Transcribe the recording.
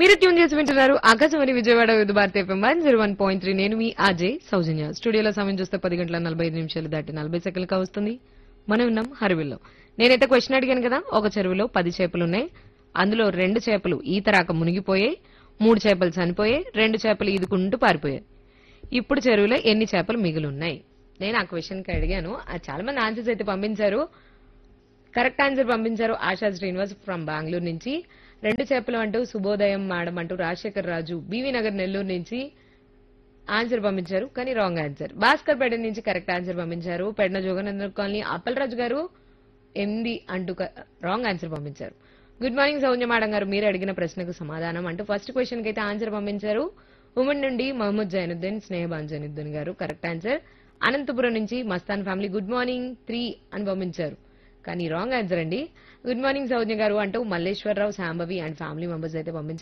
మీరు ట్యూన్ చేసి వింటున్నారు Akashvani Vijayawada Vividh Bharati FM one zero one point three నేను మీ అజయ్ సౌజన్య స్టూడియోలో సమయం చూస్తే పది గంటల నలభై ఐదు నిమిషాలు దాటి నలభై సెకండ్లుగా వస్తుంది మనం ఉన్నాం హరివిల్లో నేనైతే క్వశ్చన్ అడిగాను కదా ఒక చెరువులో పది చేపలు ఉన్నాయి అందులో రెండు చేపలు ఈత రాక మునిగిపోయాయి మూడు చేపలు చనిపోయాయి రెండు చేపలు ఈదుకుంటూ పారిపోయాయి ఇప్పుడు చెరువులో ఎన్ని చేపలు మిగిలి ఉన్నాయి నేను ఆ క్వశ్చన్ కి అడిగాను ఆ చాలా మంది ఆన్సర్స్ అయితే పంపించారు కరెక్ట్ ఆన్సర్ పంపించారు ఆశా శ్రీనివాస్ ఫ్రమ్ బెంగళూరు నుంచి రెండు చేపలు అంటూ శుభోదయం మేడం అంటూ రాజశేఖర్ రాజు బీవీ నగర్ నెల్లూరు నుంచి ఆన్సర్ పంపించారు కానీ రాంగ్ ఆన్సర్ భాస్కర్ పేట నుంచి కరెక్ట్ ఆన్సర్ పంపించారు పెడన జోగనందన్ కాలనీ అప్పలరాజు గారు ఎనిమిది అంటూ రాంగ్ ఆన్సర్ పంపించారు గుడ్ మార్నింగ్ సౌజన్య మేడం గారు మీరు అడిగిన ప్రశ్నకు సమాధానం అంటూ ఫస్ట్ క్వశ్చన్ కి అయితే ఆన్సర్ పంపించారు ఉమెన్ నుండి మహమ్మద్ జైనుద్దీన్ స్నేహబాన్ జైనుద్దీన్ గారు కరెక్ట్ ఆన్సర్ అనంతపురం నుంచి Mastan family good morning three అని పంపించారు కానీ రాంగ్ ఆన్సర్ అండి గుడ్ మార్నింగ్ సౌజన్య గారు అంటూ Malleswararao Sambhavi and family members అయితే పంపించారు